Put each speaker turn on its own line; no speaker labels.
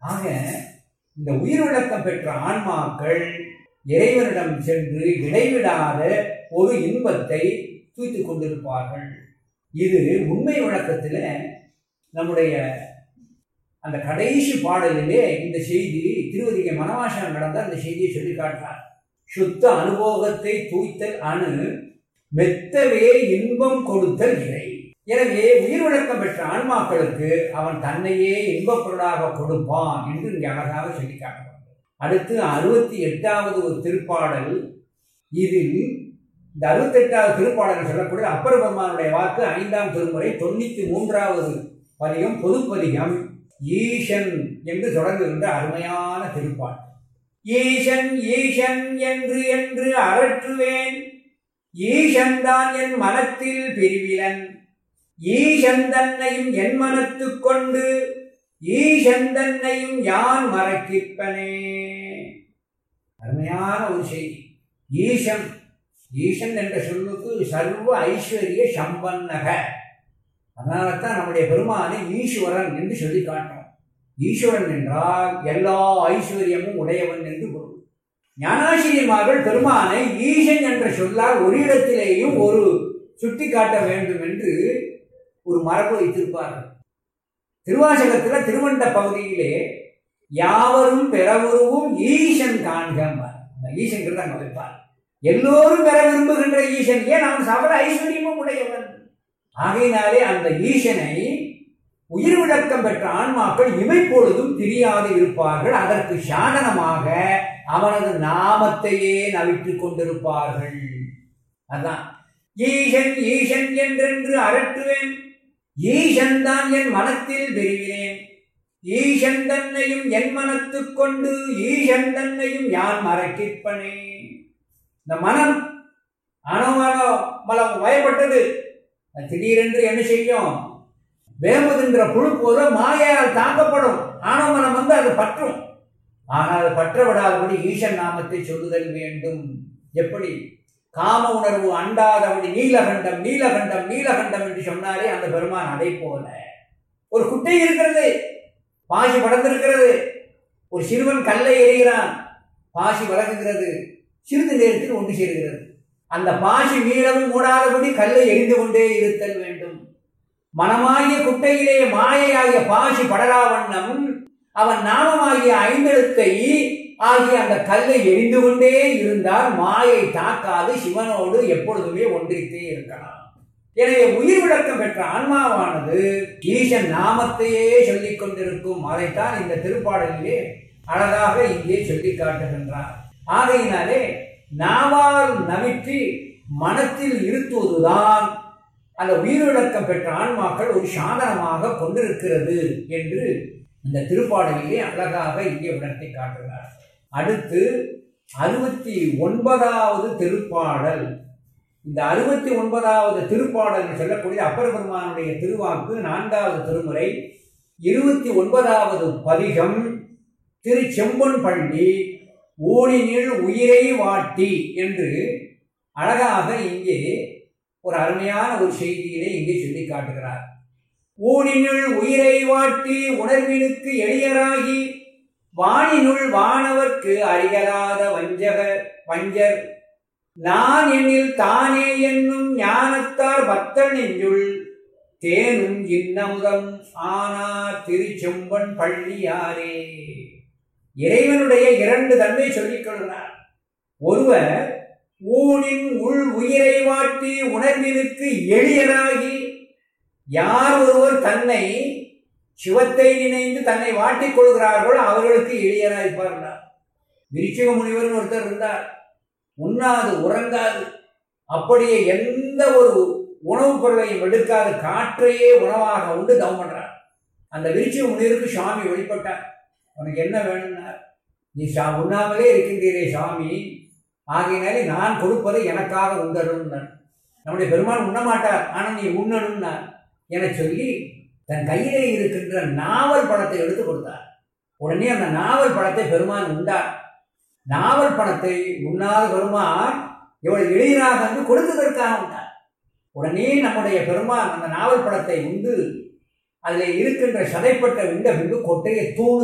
ஆக இந்த உயிர் விளக்கம் பெற்ற ஆன்மாக்கள் இறைவனிடம் சென்று இடைவிடாத ஒரு இன்பத்தை தூய்த்துக் கொண்டிருப்பார்கள் இது உண்மை விளக்கத்தில் நம்முடைய அந்த கடைசி பாடலிலே இந்த செய்தி திருவதிகை மனவாசனம் நடந்த அந்த செய்தியை சொல்லி காட்டுறார் சுத்த அனுபவத்தை தூய்த்தல் அணு மெத்தவே இன்பம் கொடுத்தல் இறை எனவே உயிர் விளக்கம் பெற்ற ஆன்மாக்களுக்கு அவன் தன்னையே இன்பப் பொருளாக கொடுப்பான் என்று இங்கே அழகாக சொல்லி காட்டுவார் அடுத்து அறுபத்தி எட்டாவது ஒரு திருப்பாடல் இதில் இந்த அறுபத்தெட்டாவது திருப்பாடல் சொல்லக்கூடிய அப்பர் பெருமானுடைய வாக்கு ஐந்தாம் திருமுறை தொண்ணூத்தி மூன்றாவது பதிகம் பொதுப்பதிகம் ஈசன் என்று தொடங்குகின்ற அருமையான திருப்பாடல் ஈசன் ஈசன் என்று என்று அரற்றுவேன் ஈசன் தான் என் மனத்தில் பிரிவிலன் ஈசன் தன்னையும் என் மனத்துக் கொண்டு ஈசன் தன்னையும் யான் மறக்கிப்பனே அருமையான ஒரு செய்தி ஈசன் ஈசன் என்ற சொல்லுக்கு சர்வ ஐஸ்வர்ய சம்பன்னக அதனால தான் நம்முடைய பெருமானை ஈஸ்வரன் என்று சொல்லி காட்டுறோம் ஈஸ்வரன் என்றால் எல்லா ஐஸ்வர்யமும் உடையவன் என்று பொருள் ஞானாசிரியமார்கள் பெருமானை ஈசன் என்ற சொல்லால் ஒரு இடத்திலேயும் ஒரு சுட்டி காட்ட வேண்டும் என்று ஒரு மரபு வைத்திருப்பார்கள் திருவாசகத்தில் திருவண்ட பகுதியிலே யாவரும் பெறவுருவும் ஈசன் காண்கம்பார் ஈசன் அங்க வைப்பார் எல்லோரும் பெற விரும்புகின்ற ஈசன் ஏன் அவன் சகல ஐஸ்வர்யமும் உடையவன் ஆகையினாலே அந்த ஈசனை உயிர் விளக்கம் பெற்ற ஆன்மாக்கள் இமைப்பொழுதும் தெரியாது இருப்பார்கள் அதற்கு சாதனமாக அவனது நாமத்தையே நவிட்டுக் கொண்டிருப்பார்கள் அதான் ஈசன் ஈசன் என்றென்று அரற்றுவேன் ஈசன் தான் என் மனத்தில் பெறுகிறேன் ஈசன் தன்னையும் என் மனத்துக் கொண்டு ஈசன் தன்னையும் யான் மறக்கிற்பனே இந்த மனம் அணவனோ மலம் வயப்பட்டது திடீரென்று என்ன செய்யும் வேம்புகின்ற புழு போல மாயால் தாக்கப்படும் ஆணவமனம் வந்து அது பற்றும் ஆனால் பற்ற விடாதபடி ஈசன் நாமத்தை சொல்லுதல் வேண்டும் எப்படி காம உணர்வு அண்டாதபடி நீலகண்டம் நீலகண்டம் நீலகண்டம் என்று சொன்னாலே அந்த பெருமான் அதை போல ஒரு குட்டை இருக்கிறது பாசி படர்ந்திருக்கிறது ஒரு சிறுவன் கல்லை எறிகிறான் பாசி வளர்க்குகிறது சிறிது நேரத்தில் ஒன்று சேருகிறது அந்த பாசி மீளவும் மூடாதபடி கல்லை எரிந்து கொண்டே இருத்தல் வேண்டும் மனமாகிய குட்டையிலே மாயையாகிய பாசி படரா வண்ணம் அவன் நாமமாகிய ஐந்தெழுத்தை ஆகிய அந்த கல்லை எரிந்து கொண்டே இருந்தால் மாயை தாக்காது சிவனோடு எப்பொழுதுமே ஒன்றித்தே இருக்கலாம் எனவே உயிர் விளக்கம் பெற்ற ஆன்மாவானது ஈசன் நாமத்தையே சொல்லிக் கொண்டிருக்கும் அதைத்தான் இந்த திருப்பாடலிலே அழகாக இங்கே சொல்லி காட்டுகின்றார் ஆகையினாலே நாவால் நவிற்றி மனத்தில் இருத்துவதுதான் அந்த உயிரிழக்கம் பெற்ற ஆன்மாக்கள் ஒரு சாதனமாக கொண்டிருக்கிறது என்று இந்த திருப்பாடலிலே அழகாக இங்கே உணர்த்தி காட்டுகிறார் அடுத்து அறுபத்தி ஒன்பதாவது திருப்பாடல் இந்த அறுபத்தி ஒன்பதாவது திருப்பாடல் சொல்லக்கூடிய அப்பர் பெருமானுடைய திருவாக்கு நான்காவது திருமுறை இருபத்தி ஒன்பதாவது பதிகம் திரு செம்பொன் பள்ளி ஊனினில் உயிரை வாட்டி என்று அழகாக இங்கே ஒரு அருமையான ஒரு செய்தியிலே இங்கே சொல்லி காட்டுகிறார் ஊனினுள் உயிரை வாட்டி உணர்வினுக்கு எளியராகி வானினுள் வானவர்க்கு அறிகலாத வஞ்சக வஞ்சர் நான் எண்ணில் தானே என்னும் ஞானத்தார் பக்தன் நெஞ்சுள் தேனும் இன்னமுதம் ஆனார் திருச்செம்பன் பள்ளியாரே இறைவனுடைய இரண்டு தன்மை சொல்லிக் கொள்கிறார் ஒருவர் ஊனின் உள் உயிரை வாட்டி உணர்வினுக்கு எளியராகி யார் ஒருவர் தன்னை சிவத்தை நினைந்து தன்னை வாட்டிக் கொள்கிறார்களோ அவர்களுக்கு எளியராயிருப்பார்கள் விருச்சிக முனிவர் ஒருத்தர் இருந்தார் உண்ணாது உறங்காது அப்படியே எந்த ஒரு உணவுப் பொருளையும் எடுக்காது காற்றையே உணவாக உண்டு தவம் பண்றார் அந்த விருச்சிக முனிவருக்கு சுவாமி வெளிப்பட்டார் உனக்கு என்ன வேணும்னார் நீ சா உண்ணாமலே இருக்கின்றீரே சாமி ஆகையினாலே நான் கொடுப்பதை எனக்காக உண்டணும்னார் நம்முடைய பெருமான் உண்ண மாட்டார் ஆனால் நீ உண்ணணும்னார் என சொல்லி தன் கையிலே இருக்கின்ற நாவல் பழத்தை எடுத்து கொடுத்தார் உடனே அந்த நாவல் பழத்தை பெருமான் உண்டார் நாவல் பழத்தை உண்ணாத பெருமான் இவள் எளியராக வந்து கொடுத்ததற்காக உண்டார் உடனே நம்முடைய பெருமான் அந்த நாவல் பழத்தை உண்டு அதில் இருக்கின்ற சதைப்பட்ட விண்ட பின்பு கொட்டையை தூணு